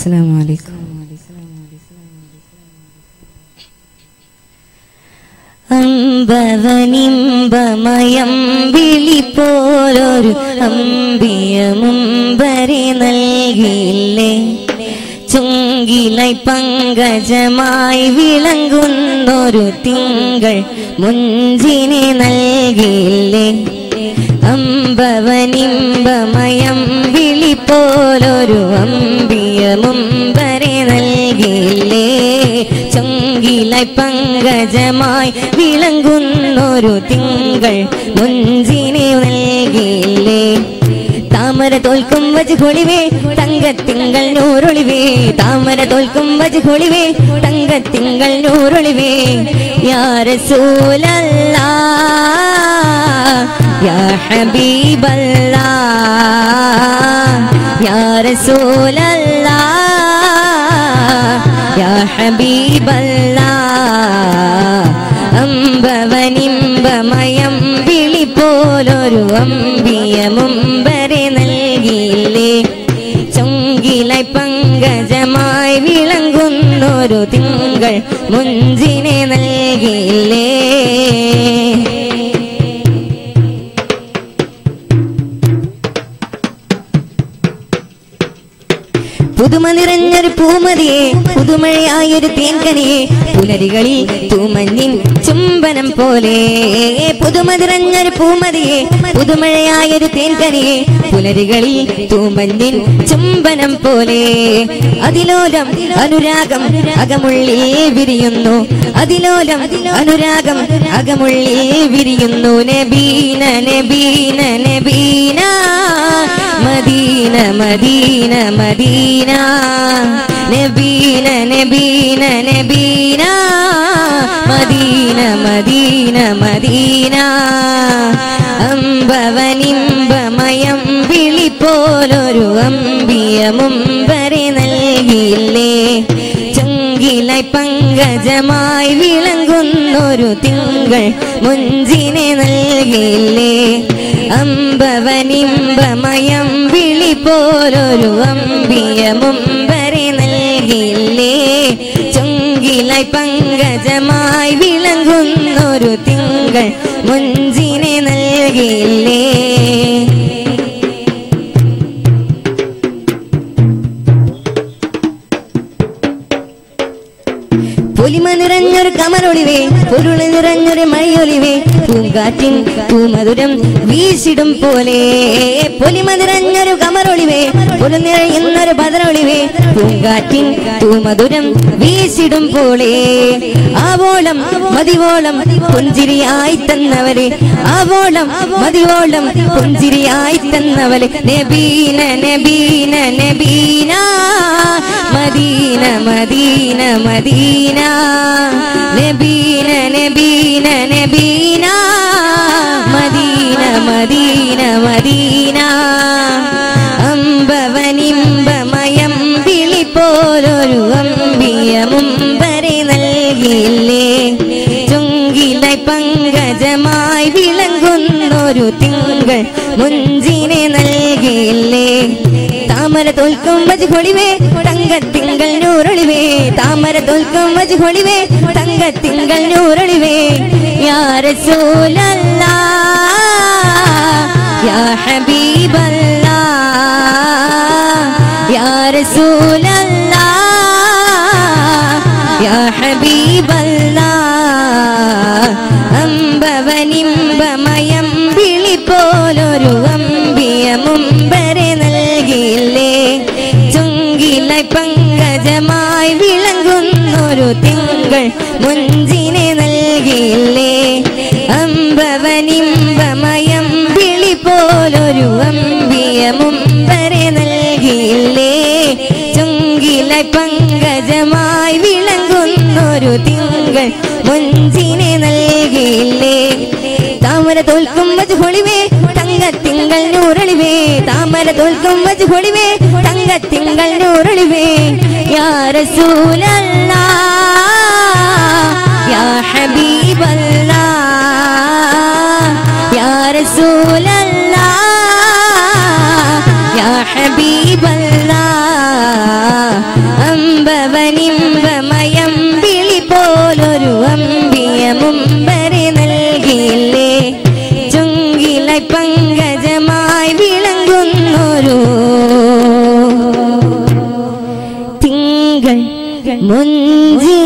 അസ്സലാമു അലൈക്കും അമ്പവനിമ്പമയം വിളി പോലൊരു അമ്പിയമുമ്പരെ നൽകിയില്ലേ ചുങ്കിലായി പങ്കജമായി വിളങ്ങുന്നൊരു തിങ്കൾ മുഞ്ചിനെ നൽകിയില്ലേ അമ്പവനിമ്പമയം വിളി പോലൊരു അമ്പിയമുമ്പരെ നൽകിയില്ലേ ചൊങ്കിലായി പങ്കജമായി വിളങ്ങുന്നൊരു തിങ്കൾ മുഞ്ചിനെ നൽകിയില്ലേ താമര തോൽക്കും വജ് കൊളിവേ തങ്കത്തിങ്കൾ നൂറൊളിവേ താമര തോൽക്കും വജ് കൊളിവേ തങ്കത്തിങ്കൾ നൂറൊളിവേ യാ റസൂലല്ലാ യാ ഹബീബല്ലാ യാ റസൂലല്ലാ യാ ഹബീബല്ലാ അമ്പവനിമ്പമയം വിളി പോലൊരു അമ്പിയമുമ്പരെ നൽകിയില്ലേ ചൊങ്കിലായി പങ്കജമായി വിളങ്ങുന്നൊരു തിങ്കൾ മുഞ്ചിനെ നൽകിയില്ലേ പുതുമ നിറഞ്ഞൊരു പൂമതിയെ പുതുമഴയായൊരു തേൻകനിയെ പുലരികളിൽ തൂമഞ്ഞിൻ ചുംബനം പോലെ പുതുമ നിറഞ്ഞൊരു പൂമതിയെ പുതുമഴയായൊരു തേൻകനിയെ പുലരികളിൽ തൂമഞ്ഞിൻ ചുംബനം പോലെ അതിലോലം അനുരാഗം അകമുള്ളിൽ വിരിയുന്നു അതിലോലം അനുരാഗം അകമുള്ളിൽ വിരിയുന്നു നബീന നബീന നബീന മദീന മദീന മദീന നബീന നബീന നബീന മദീന മദീന മദീന അമ്പവനിമ്പമയം വിളി പോലൊരു അമ്പിയമുമ്പരെ നൽകിയില്ലേ ചങ്കിലായി പങ്കജമായി വിളങ്ങുന്നൊരു തിങ്കൾ മുഞ്ചിനെ നൽകിയില്ലേ അമ്പവനിമ്പമയം വിളി പോലൊരു അമ്പിയമുമ്പരെ നൽകിയില്ലേ ചൊങ്കിലായി പങ്കജമായി വിളങ്ങുന്നൊരു തിങ്കൾ മുഞ്ചിനെ നൽകിയില്ലേ പൊലിമ നിറഞ്ഞൊരു കമറൊളിവേ പൊരുള് നിറഞ്ഞൊരു മഴയൊലിവേ പൂങ്കാറ്റിൻ പൂമധുരം വീശിടും പോലെ പൊലിമ നിറഞ്ഞൊരു കമറൊളിവേ പൊരു നിറയുന്നൊരു പതറൊളിവേ പൂങ്കാറ്റിൻ പൂമധുരം വീശിടും പോലെ ആവോളം മതിവോളം പുഞ്ചിരിയായി തന്നവരെ ആവോളം മതിവോളം പുഞ്ചിരിയായി തന്നവരെ നബീന നബീന നബീന മദീന മദീന മദീന നബീന നബീന നബീന മദീന മദീന മദീന അമ്പവനിമ്പമയം വിളി പോലൊരു അമ്പിയമുമ്പരെ നൽകിയില്ലേ ചുങ്കിലായി പങ്കജമായി വിളങ്ങുന്നൊരു തിങ്കൾ മുഞ്ചിനെ നൽകിയില്ലേ താമര തോൽക്കും വജ് കൊളിവേ തങ്കത്തിങ്കൾ നൂറൊളിവേ താമര തോൽക്കും വജ് കൊളിവേ തങ്കത്തിങ്കൾ നൂറൊളിവേ യാ റസൂലല്ലാ യാ ഹബീബല്ലാ യാ റസൂലല്ലാ യാ ഹബീബല്ലാ അമ്പവനിമ്പമയം വിളി പോലൊരു അമ്പിയമുമ്പരെ നൽകിയില്ലേ ചുങ്കിലായി പങ്കജമായി വിളങ്ങുന്നൊരു തിങ്കൾ മുഞ്ചിനെ നൽകിയില്ലേ അമ്പവനിമ്പമയം വിളി പോലൊരു അമ്പിയമുമ്പരെ നൽകിയില്ലേ ചുങ്കിലായി പങ്കജമായി വിളങ്ങുന്നൊരു തിങ്കൾ മുഞ്ചിനെ നൽകിയില്ലേ താമര തോൽക്കും വജ് പൊളിവേ തങ്കത്തിങ്കൾ നൂറളിവേ താമര തോൽക്കും വജ് പൊളിവേ തങ്കത്തിങ്കൾ നൂറളിവേ യാ റസൂലല്ലാ യാ ഹബീബല്ലാ യാ റസൂലല്ലാ യാ ഹബീബല്ലാ അമ്പവനിമ്പമയം വിളി പോലൊരു അമ്പിയ മുമ്പരെ നൽകിയില്ലേ ചുങ്കിലായി പങ്കജമായി വിളങ്ങുന്നൊരു തിങ്കൾ മുഞ്ചി